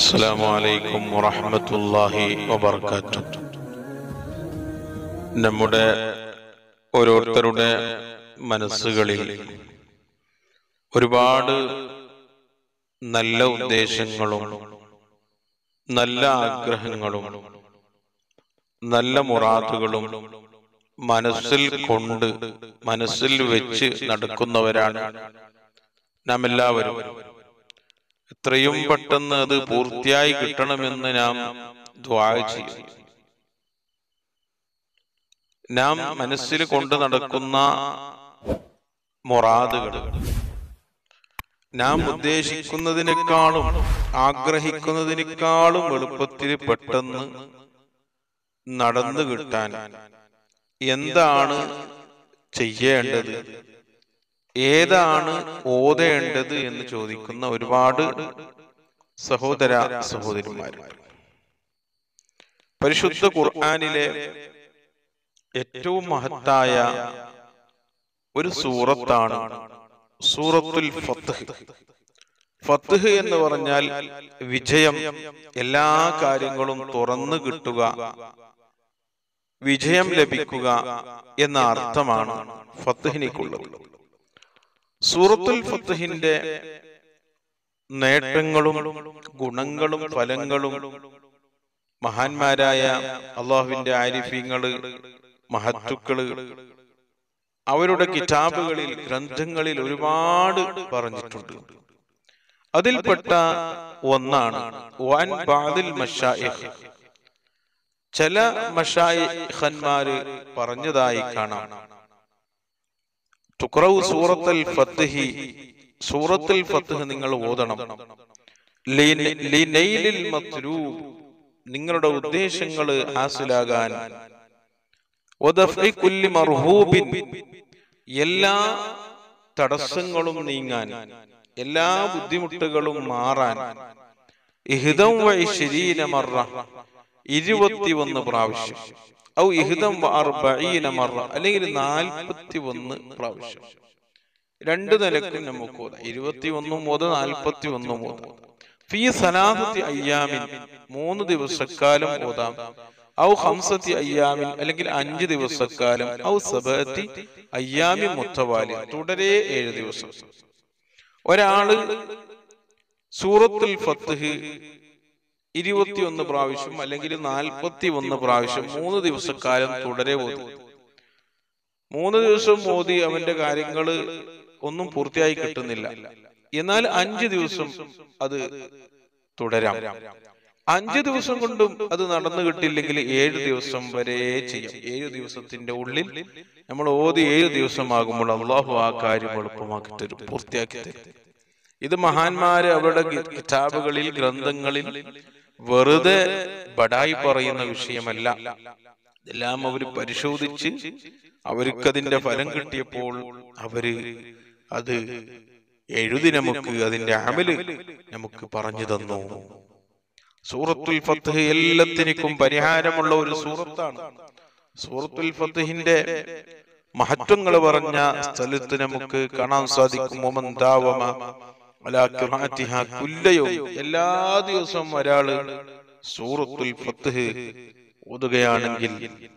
السلام عليكم ورحمة الله وبركاته നമ്മുടെ ഓരോരുത്തരുടെ മനസ്സുകളിൽ ഒരുപാട് നല്ല ഉദ്ദേശങ്ങളും നല്ല ആഗ്രഹങ്ങളും നല്ല മുറാദുകളും മനസ്സിൽ കൊണ്ട് മനസ്സിൽ വെച്ച് നടക്കുന്നവരാണ് നാം എല്ലാവരും എത്രയും പെട്ടെന്ന് അത് പൂർത്തിയായി കിട്ടണമെന്ന് നാം ദ്വാ ചെയ്യും നാം മനസ്സിൽ കൊണ്ട് നടക്കുന്ന മൊറാദുകൾ നാം ഉദ്ദേശിക്കുന്നതിനേക്കാളും ആഗ്രഹിക്കുന്നതിനേക്കാളും എളുപ്പത്തിൽ പെട്ടെന്ന് നടന്നു കിട്ടാൻ എന്താണ് ചെയ്യേണ്ടത് ഏതാണ് ഓതേണ്ടത് എന്ന് ചോദിക്കുന്ന ഒരുപാട് സഹോദര സഹോദരിമാരുണ്ട് പരിശുദ്ധ ഖുർആനിലെ ഏറ്റവും മഹത്തായ ഒരു സൂറത്താണ് സൂറത്തുൽ ഫത്ഹ് ഫത്ഹ് എന്ന് പറഞ്ഞാൽ വിജയം എല്ലാ കാര്യങ്ങളും തുറന്നു കിട്ടുക വിജയം ലഭിക്കുക എന്ന അർത്ഥമാണ് ഫത്ഹിനിക്കുള്ളത് സൂറത്തുൽ ഫത്ഹിന്റെ നേട്ടങ്ങളും ഗുണങ്ങളും ഫലങ്ങളും മഹാന്മാരായ അള്ളാഹുവിന്റെ ആരിഫ്യങ്ങള് മഹത്തുക്കള് അവരുടെ കിതാബുകളിൽ ഗ്രന്ഥങ്ങളിൽ ഒരുപാട് പറഞ്ഞിട്ടുണ്ട് അതിൽപ്പെട്ട ഒന്നാണ് വൻ ബാദിൽ മഷായിഖ് ചില മഷായിഖന്മാര് പറഞ്ഞതായി കാണാം തുക്രൗ സൂറത്തുൽ ഫത്ഹി സൂറത്തുൽ ഫത്ഹ് നിങ്ങൾ ഓതണം ലിനൈലിൽ മത്ലൂബ് നിങ്ങളുടെ ഉദ്ദേശങ്ങൾ ഹാസിലാകാൻ കുല്ലി മർഹൂബിൻ എല്ലാ തടസ്സങ്ങളും നീങ്ങാൻ എല്ലാ ബുദ്ധിമുട്ടുകളും മാറാൻ ഇഹിതം വഴി ശരീര മറ ഇരുപത്തിയൊന്ന് പ്രാവശ്യം ഔ ഇഹിതം അർബഈന മറ അല്ലെങ്കിൽ നാൽപ്പത്തി ഒന്ന് പ്രാവശ്യം രണ്ട് നിലക്കും നമുക്ക് ഓതാം ഇരുപത്തി ഒന്നും മുതൽ നാൽപ്പത്തി ഒന്നും ഓതാം ഫീ സലാഹത്തി അയ്യാമിൻ മൂന്ന് ദിവസക്കാലം ഓതാം ഔ ഹംസത്തി അയ്യാമിൻ അല്ലെങ്കിൽ അഞ്ച് ദിവസക്കാലം ഔ സബത്തി അയ്യാമി മുത്തവാലി തുടരെ ഏഴ് ദിവസം ഒരാള് സൂറത്തുൽ ഫത്ഹ് ഇരുപത്തിയൊന്ന് പ്രാവശ്യം അല്ലെങ്കിൽ നാൽപ്പത്തി ഒന്ന് പ്രാവശ്യം മൂന്ന് ദിവസക്കാലം തുടരെ ഓതി മൂന്ന് ദിവസം മോദി അവന്റെ കാര്യങ്ങള് ഒന്നും പൂർത്തിയായി കിട്ടുന്നില്ല എന്നാൽ അഞ്ച് ദിവസം അത് തുടരാം അഞ്ച് ദിവസം കൊണ്ടും അത് നടന്നു കിട്ടില്ലെങ്കിൽ ഏഴ് ദിവസം വരെ ചെയ്യാം ഏഴ് ദിവസത്തിന്റെ ഉള്ളിൽ നമ്മൾ ഓതി ഏഴ് ദിവസമാകുമ്പോൾ അള്ളാഹു ആ കാര്യം എളുപ്പമാക്കി തരും പൂർത്തിയാക്കി തരും ഇത് മഹാന്മാര് അവരുടെ കിതാബുകളിൽ ഗ്രന്ഥങ്ങളിൽ വെറുതെ ബടായി പറയുന്ന വിഷയമല്ല എല്ലാം അവർ പരിശോധിച്ച് അവർക്കതിന്റെ ഫലം കിട്ടിയപ്പോൾ അവര് അത് എഴുതി നമുക്ക് അതിന്റെ അമല് നമുക്ക് പറഞ്ഞു തന്നു സൂറത്തുൽ ഫത്ഹ് എല്ലാത്തിനും പരിഹാരമുള്ള ഒരു സൂറത്താണ് സൂറത്തുൽ ഫത്ഹിന്റെ മഹത്വങ്ങൾ പറഞ്ഞ സ്ഥലത്ത് നമുക്ക് കാണാൻ സാധിക്കും ഒമന്താവമ കുല്ലയോ എല്ലാ ദിവസവും ഒരാള് സൂറത്തുൽ ഫത്ഹ് ഓതുകയാണെങ്കിൽ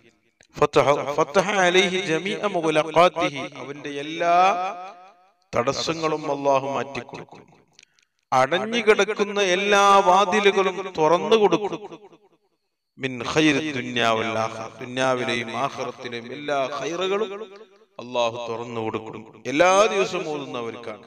അവന്റെ എല്ലാ തടസ്സങ്ങളും അള്ളാഹു മാറ്റിക്കൊടുക്കും അടഞ്ഞു കിടക്കുന്ന എല്ലാ വാതിലുകളും തുറന്നു കൊടുക്കും മിൻ ദുന്യാവിലെയും ആഹ്റത്തിലെയും എല്ലാ ഹൈറുകളും അള്ളാഹു തുറന്നു കൊടുക്കും എല്ലാ ദിവസവും ഓതുന്നവർക്കാണ്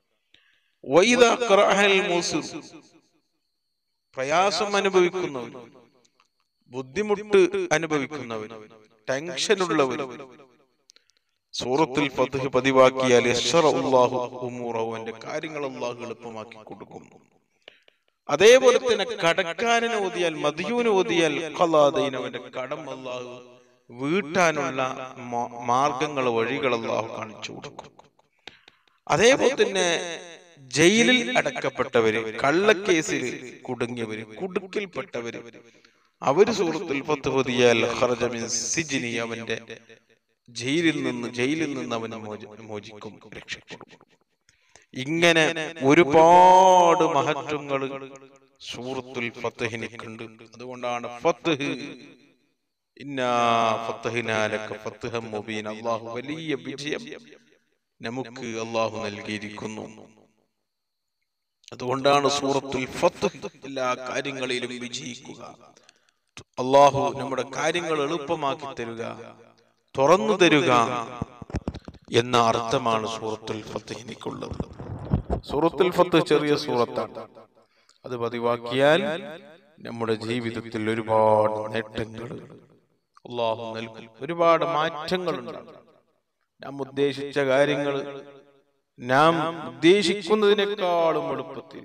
പ്രയാസം അനുഭവിക്കുന്നവർ ബുദ്ധിമുട്ട് അനുഭവിക്കുന്നവർ ടെൻഷൻ ഉള്ളവർ സൂറത്തിൽ ഫത്ഹ് പതിവാക്കിയാൽ അവന്റെ കാര്യങ്ങൾ അള്ളാഹു എളുപ്പമാക്കി കൊടുക്കുന്നു അതേപോലെ തന്നെ കടക്കാരന് ഓതിയാൽ മതിയൂന് ഓതിയാൽ ഖലാദൈൻ അവന്റെ കടം അള്ളാഹു വീട്ടാനുള്ള മാർഗങ്ങൾ വഴികൾ അള്ളാഹു കാണിച്ചു കൊടുക്കും അതേപോലെ തന്നെ ജയിലിൽ അടക്കപ്പെട്ടവര് കള്ളക്കേസിൽ കുടുങ്ങിയവര് കുടുക്കിൽപ്പെട്ടവര് അവര് സൂറത്തിൽ പത്ത് പൊതിയാൽ സിജിനി അവന്റെ ജയിലിൽ നിന്ന് ജയിലിൽ നിന്ന് അവനെ മോചിക്കും രക്ഷപ്പെടും ഇങ്ങനെ ഒരുപാട് മഹത്വങ്ങൾ സൂറത്തുൽ ഫത്തഹിനിക്കുണ്ട് അതുകൊണ്ടാണ് ഫത്ത്ഹ് ഇന്നാ ഫത്തഹിനാ ലക ഫത്ത്ഹം മുബീൻ അല്ലാഹു വലിയ വിജയം നമുക്ക് അള്ളാഹു നൽകിയിരിക്കുന്നു അതുകൊണ്ടാണ് സൂറത്തുൽ ഫത്ത്ഹ് എല്ലാ കാര്യങ്ങളിലും വിജയിക്കുക അള്ളാഹു നമ്മുടെ കാര്യങ്ങൾ എളുപ്പമാക്കി തരുക തുറന്നു തരുക എന്ന അർത്ഥമാണ് സൂറത്തുൽ ഫത്തഹിനിക്കുള്ളത് സൂറത്തുൽ ഫത്ത് ചെറിയ സൂറത്താണ് അത് പതിവാക്കിയാൽ നമ്മുടെ ജീവിതത്തിൽ ഒരുപാട് നേട്ടങ്ങൾ അള്ളാഹു നൽകും ഒരുപാട് മാറ്റങ്ങൾ ഉണ്ടാകും നാം ഉദ്ദേശിച്ച കാര്യങ്ങൾ നാം ഉദ്ദേശിക്കുന്നതിനേക്കാളും എളുപ്പത്തിൽ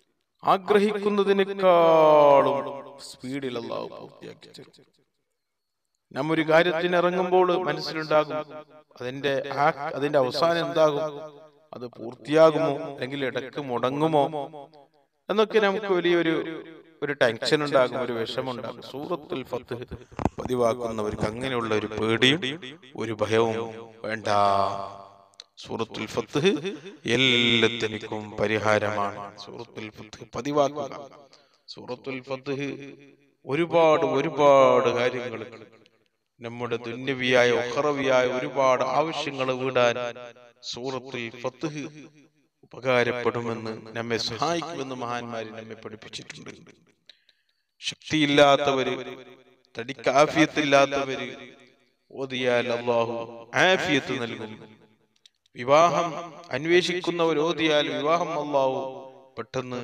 ആഗ്രഹിക്കുന്നതിനേക്കാളും സ്പീഡിൽ അള്ളാഹു പൂർത്തിയാക്കി തരും നാം ഒരു കാര്യത്തിന് ഇറങ്ങുമ്പോൾ മനസ്സിലുണ്ടാകും അതിന്റെ ആ അതിന്റെ അവസാനം എന്താകും അത് പൂർത്തിയാകുമോ അല്ലെങ്കിൽ ഇടക്ക് മുടങ്ങുമോ എന്നൊക്കെ നമുക്ക് വലിയൊരു ഒരു ടെൻഷൻ ഉണ്ടാകും ഒരു വിഷമുണ്ടാകും സൂറത്തുൽ ഫത്ത് പതിവാക്കുന്നവർക്ക് അങ്ങനെയുള്ള ഒരു പേടിയും ഒരു ഭയവും വേണ്ട സൂറത്തുൽ ഫത്ത് എല്ലാത്തിനും പരിഹാരമാണ് സൂറത്തുൽ ഫത്ത് പതിവാക്കുക സൂറത്തുൽ ഫത്ത് ഒരുപാട് ഒരുപാട് കാര്യങ്ങൾ നമ്മുടെ ദുന്യവിയായ ഉഹറവിയായ ഒരുപാട് ആവശ്യങ്ങൾ വീടാൻ സൂറത്തുൽ ഫത്ത് ഉപകാരപ്പെടുമെന്ന് നമ്മെ സഹായിക്കുമെന്ന് മഹാന്മാര് നമ്മെ പഠിപ്പിച്ചിട്ടുണ്ട് ശക്തിയില്ലാത്തവര് തടിക്ക് ആഫിയത്തില്ലാത്തവര് ഓതിയാൽ അള്ളാഹു ആഫിയത്ത് നൽകും വിവാഹം അന്വേഷിക്കുന്നവർ ഓതിയാൽ വിവാഹം അള്ളാഹു പെട്ടെന്ന്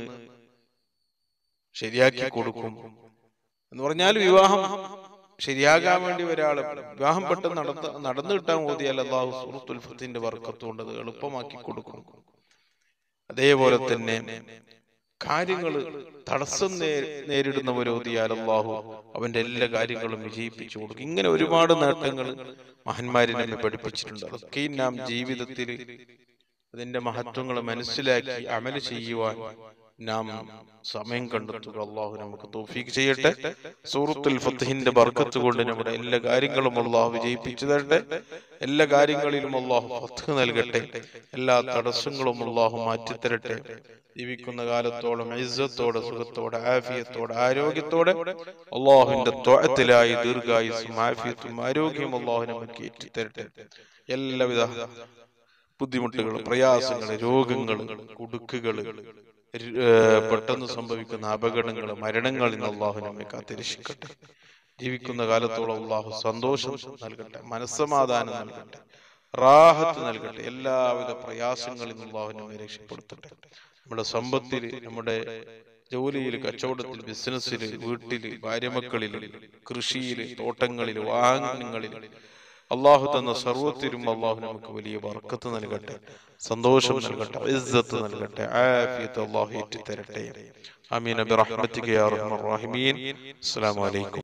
ശരിയാക്കി കൊടുക്കും എന്ന് പറഞ്ഞാൽ വിവാഹം ശരിയാകാൻ വേണ്ടി ഒരാൾ വിവാഹം പെട്ടെന്ന് നടത്ത നടന്നു കിട്ടാൻ ഓതിയാൽ അള്ളാഹു സൂറത്തുൽ ഫത്തിന്റെ വർക്കത്തുകൊണ്ട് അത് എളുപ്പമാക്കി കൊടുക്കും അതേപോലെ തന്നെ കാര്യങ്ങൾ തടസ്സം നേരിടുന്നവർ ഓതിയാൽ അള്ളാഹു അവന്റെ എല്ലാ കാര്യങ്ങളും വിജയിപ്പിച്ചു കൊടുക്കും ഇങ്ങനെ ഒരുപാട് നേട്ടങ്ങൾ മഹന്മാരെ നമ്മെ പഠിപ്പിച്ചിട്ടുണ്ട് അതൊക്കെയും നാം ജീവിതത്തിൽ അതിന്റെ മഹത്വങ്ങൾ മനസ്സിലാക്കി അമല് ചെയ്യുവാൻ നാം സമയം കണ്ടെത്തുക അള്ളാഹു നമുക്ക് തോഫീക്ക് ചെയ്യട്ടെ സൂറത്തുൽ ഫത്തഹിന്റെ ബർക്കത്ത് കൊണ്ട് നമ്മുടെ എല്ലാ കാര്യങ്ങളും അള്ളാഹു വിജയിപ്പിച്ചു തരട്ടെ എല്ലാ കാര്യങ്ങളിലും അള്ളാഹു ഫത്ത് നൽകട്ടെ എല്ലാ തടസ്സങ്ങളും അള്ളാഹു മാറ്റിത്തരട്ടെ ജീവിക്കുന്ന കാലത്തോളം ഇസ്സത്തോടെ സുഖത്തോടെ ആഫിയത്തോടെ ആരോഗ്യത്തോടെ അള്ളാഹുവിന്റെ ത്വഴത്തിലായി ദീർഘായുസും ആഫിയത്തും ആരോഗ്യവും അള്ളാഹു നമുക്ക് ഏറ്റിത്തരട്ടെ എല്ലാവിധ ബുദ്ധിമുട്ടുകൾ പ്രയാസങ്ങൾ രോഗങ്ങൾ കുടുക്കുകൾ പെട്ടെന്ന് സംഭവിക്കുന്ന അപകടങ്ങൾ മരണങ്ങളിൽ നിന്ന് അള്ളാഹു നമ്മെ കാത്തിരക്ഷിക്കട്ടെ ജീവിക്കുന്ന കാലത്തോളം അള്ളാഹു സന്തോഷം നൽകട്ടെ മനസ്സമാധാനം നൽകട്ടെ റാഹത്ത് നൽകട്ടെ എല്ലാവിധ പ്രയാസങ്ങളിൽ നിന്ന് അള്ളാഹു നമ്മെ രക്ഷപ്പെടുത്തട്ടെ നമ്മുടെ സമ്പത്തിൽ നമ്മുടെ ജോലിയിൽ കച്ചവടത്തിൽ ബിസിനസ്സിൽ വീട്ടിൽ ഭാര്യമക്കളിൽ കൃഷിയിൽ തോട്ടങ്ങളിൽ വാഹനങ്ങളിൽ അള്ളാഹു തന്ന സർവത്തിലും അള്ളാഹു നമുക്ക് വലിയ വർക്കത്ത് നൽകട്ടെ സന്തോഷം നൽകട്ടെ ഇസ്സത്ത് നൽകട്ടെ ആഫിയത്ത് അള്ളാഹു ഏറ്റി തരട്ടെ അമീൻ ബിറഹ്മത്തിക യാ റഹ്മർ റഹീമീൻ അസ്സലാമു അലൈക്കും